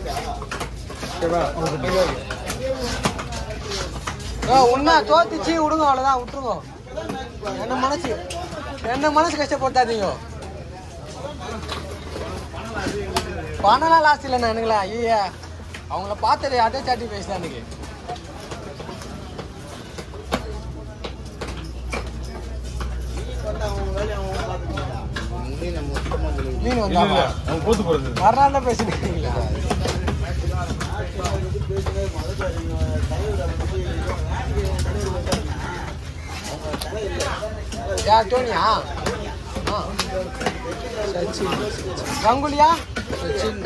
உண்மை தோத்துச்சு விடுங்க அவ்வளோதான் விட்டுருங்க என்ன மனசு என்ன மனசு கஷ்டப்படுத்தாதீங்க பணம்லாம் லாஸ்ட் இல்லைண்ணா எனக்குல ஐயா அவங்கள பார்த்தது அதே சாட்டி பேசலாம் எனக்கு மீன் இல்ல வந்தாமா இல்ல அவன் போத்து போறது மறுநாள் தான் பேசினீங்களா யார் டோனியா ஆ சச்சின் கங்குலியா சச்சின்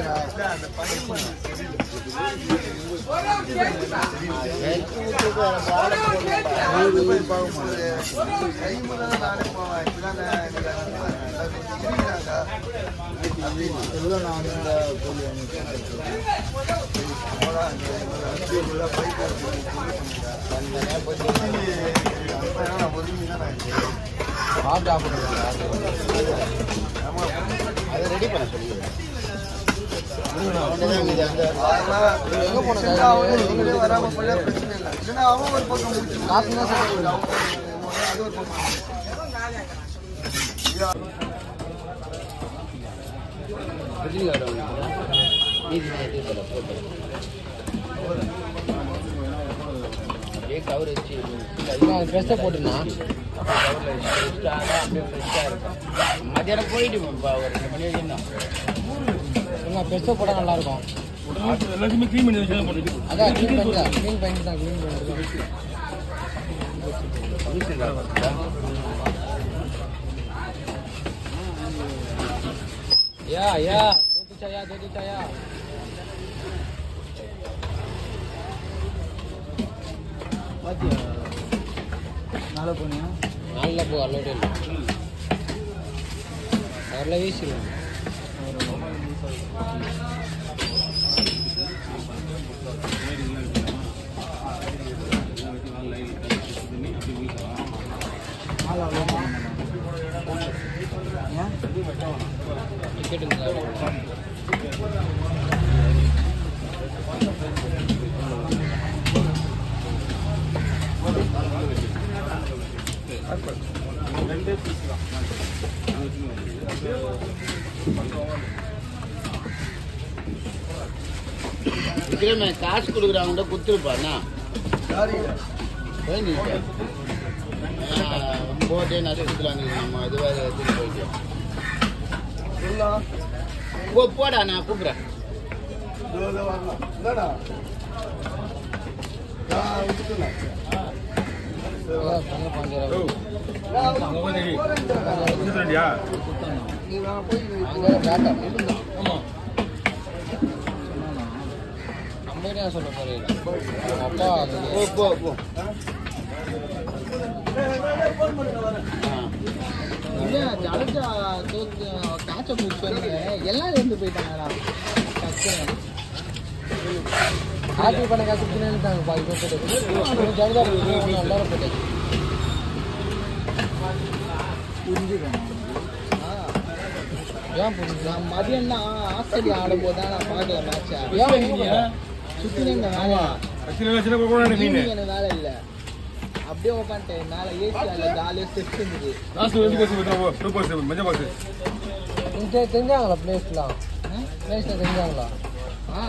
ஆப்டா அதை ரெடி பண்ண சொல்லி எங்க போன காசு தான் சாப்பிடுவோம் கவர் வச்சு ட்ரெஸ்ஸை போட்டுனா மத்தியானம் போயிட்டு ஒரு ரெண்டு மணி வரைக்கும் என்ன ட்ரெஸ்ஸை போட்டால் நல்லா இருக்கும் எல்லாத்தையுமே க்ளீன் பண்ணி வச்சு போட்டு அதான் க்ளீன் பண்ணி தான் க்ளீன் பண்ணி தான் க்ளீன் பண்ணி யா யா தோத்துச்சாயா தோத்துச்சாயா நாளை போனியா நல்ல போ அல்லோடே இல்லை அதில் வீசிடுவோம் டிக்கெட்டுங்களா விக்ரம காசு கொடுக்குறவங்க குத்துருப்பாண்ணா போயிட்டு போட்டே நஷ்டத்தில் நம்ம இதுவாக எடுத்துட்டு போயிட்டு போ போடா நான் கூப்பிட்றேன் பண்ண பாஞ்சாயிரம் ரெடியா அங்கே பேட்டா நம்ம ஏரியா சொல்ல போறேன் அவங்க அப்பா போ போ போ இல்ல ஜடேஜா தோத்து கேட்ச முடிச்சு எல்லாம் இருந்து போயிட்டாங்கடா ஆர்டி பண்ண காசு பின்னாடி பாதி பேர் போட்டு ஜடேஜா எல்லாரும் போட்டு ஏன் புரிஞ்சு நான் மதியம் தான் ஆஸ்திரேலியா ஆடும்போது தான் நான் பார்க்கல மேட்சை ஏன் எங்க போன? சுத்தினே இந்த வேலை சின்ன சின்ன கூட மீன் ஈவினிங் எனக்கு வேலை இல்லை அப்படியே உட்காந்துட்டேன் மேலே ஏசி அதில் ஜாலியாக ஸ்டெப்ஸ் இருந்தது லாஸ்ட் வந்து பேசி டூ பாஸ் மஞ்சள் பாஸ் இங்க தெரிஞ்சாங்களா பிளேஸ்லாம் பிளேஸ்ல தெரிஞ்சாங்களா ஆ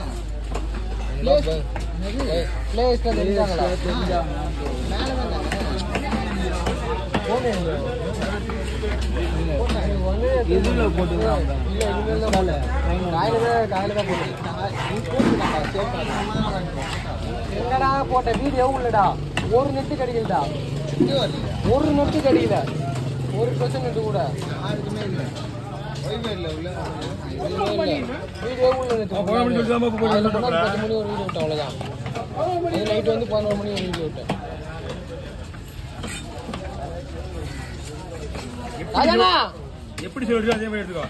பிளேஸ்ல தெரிஞ்சாங்களா மேலே வந்தாங்க எதுல போட்டுருக்காங்க இல்ல இனிமேல் தான் போடல காயில தான் காயில தான் போட்டு நீ போட்டுருக்காங்க சேஃபாக என்னடா போட்ட வீடியோ உள்ளடா ஒரு நெட்டு கிடைக்கலடா இங்கே வரல ஒரு நெட்டு கிடைக்கல ஒரு பர்சன்ட் நெட்டு கூட யாருக்குமே இல்லை ஒய்ஃபை இல்லை உள்ள வீடியோ உள்ள நெட்டு போன மணி சொல்லிட்டு தான் போய் அதுல போனா பத்து மணி ஒரு வீடியோ விட்டேன் அவ்வளவுதான் அது நைட் வந்து பதினோரு மணி ஒரு வீடியோ விட்டேன் ராஜாண்ணா எப்படி சொல்லிட்டு அதே மாதிரி எடுத்துக்கோ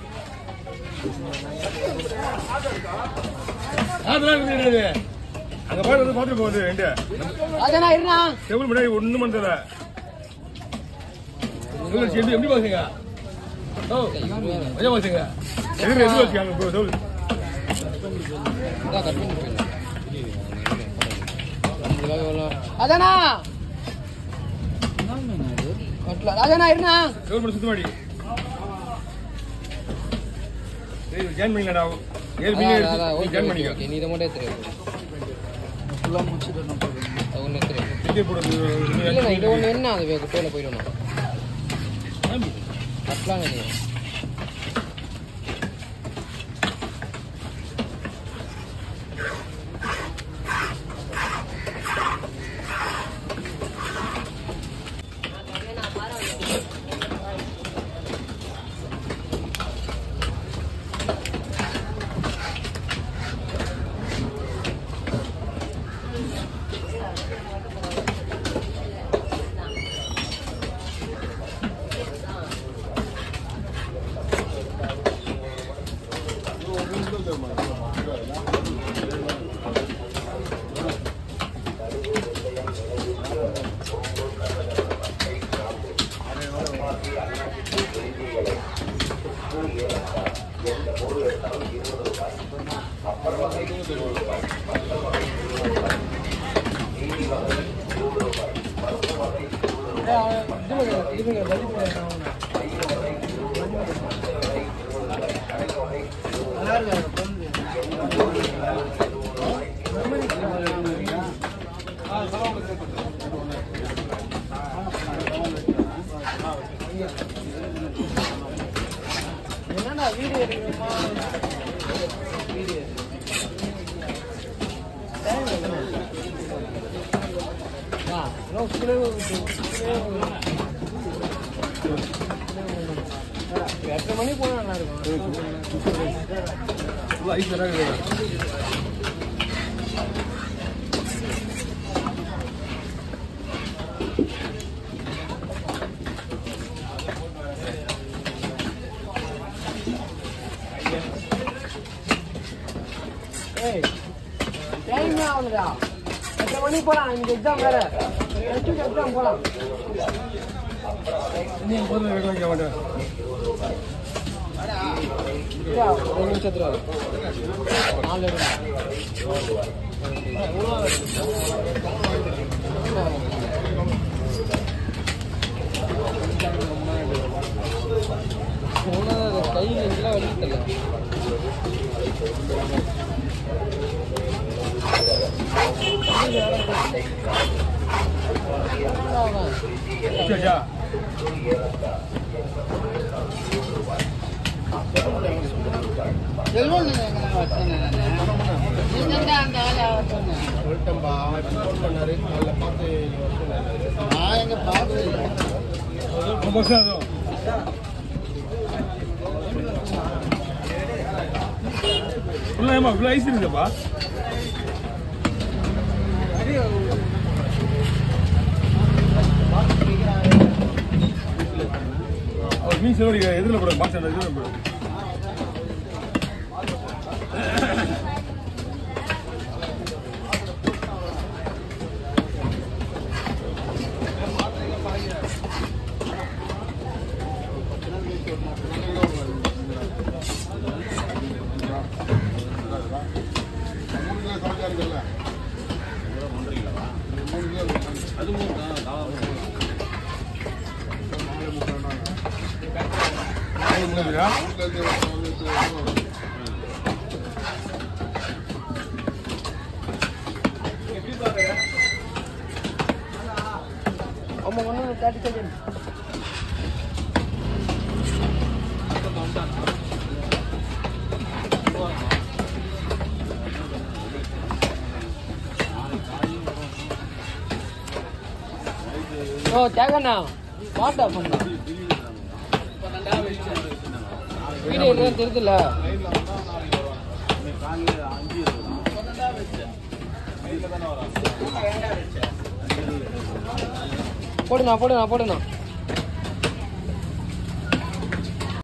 அதெல்லாம் கிடையாது அங்க பாரு வந்து பாத்துட்டு போகுது ரெண்டு ராஜாண்ணா இருண்ணா டேபிள் முன்னாடி ஒண்ணும் பண்றத சொல்லு எப்படி எப்படி பாக்குங்க ஓ மஜா பாக்குங்க எதிர எதிர வச்சுக்காங்க ப்ரோ சொல்லு இதான் கட் பண்ணி போயிடலாம் இதுக்காக எவ்வளோ ராஜாண்ணா கட்டல ராஜாண்ணா இருண்ணா கவர்மெண்ட் சுத்தமாடி ஜாயின் பண்ணிக்கலாடா ஏழு அதான், மீன் அதான், ஓகே, ஜாயின் ஓகே, பண்ணிக்க ஓகே. நீ இதை மட்டும் எடுத்துரு. ஃபுல்லாக முடிச்சுட்டு நான் போகிறேன் அது ஒண்ணு எடுத்துரு. டிக்கெட் போடுறது இல்லைண்ணா, இது ஒண்ணு என்ன அது வே- குப்பையில போயிடணும். கட்டலாம்னு நினைக்கிறேன். என்னடா வீடியோ எடுக்கணுமா வீடியோ ஆ இன்னும் கிலோ எட்டரை மணி போனால் நல்லா இருக்கும் ஐஸ் வேற இருக்குது. ஏய் டைம் ஆகுதுடா எட்டரை மணி போகலாம் இன்னைக்கு எக்ஸாம் வேற நெக்ஸ்ட் எக்ஸாம் போகலாம் நீ போதும் வைக்க வைக்க மாட்டேன் ஒரு நிமிஷத்துல வரும். நாலு இருக்கு. போனது கை நெஞ்செல்லாம் வலிக்குதுல்ல சரியா செல்வன் எங்கே வச்சேன் நீங்கள் தான் அந்த ஆளை சொன்னேன் சொல்லிட்டேன்பா ஃபோன் பண்ணாரு அதில் பார்த்து நான் எங்கே பார்க்கவே இல்லை ரொம்ப வருஷம் ஆகும் ஃபுல்லாக ஏமா ஃபுல்லாக ஐஸ் இருக்குதுப்பா அவர் மீன் செலவடி எதிரில் போட பாக்ஸ் எதிரில் போட ஆமாம் ஒன்று தேர்ட்டி செகண்ட் ஓ தேவண்ணா வாட்டா பண்ணா வீடியோ எதுவும் தெரியுதுல்ல போடுண்ணா போடுண்ணா போடுண்ணா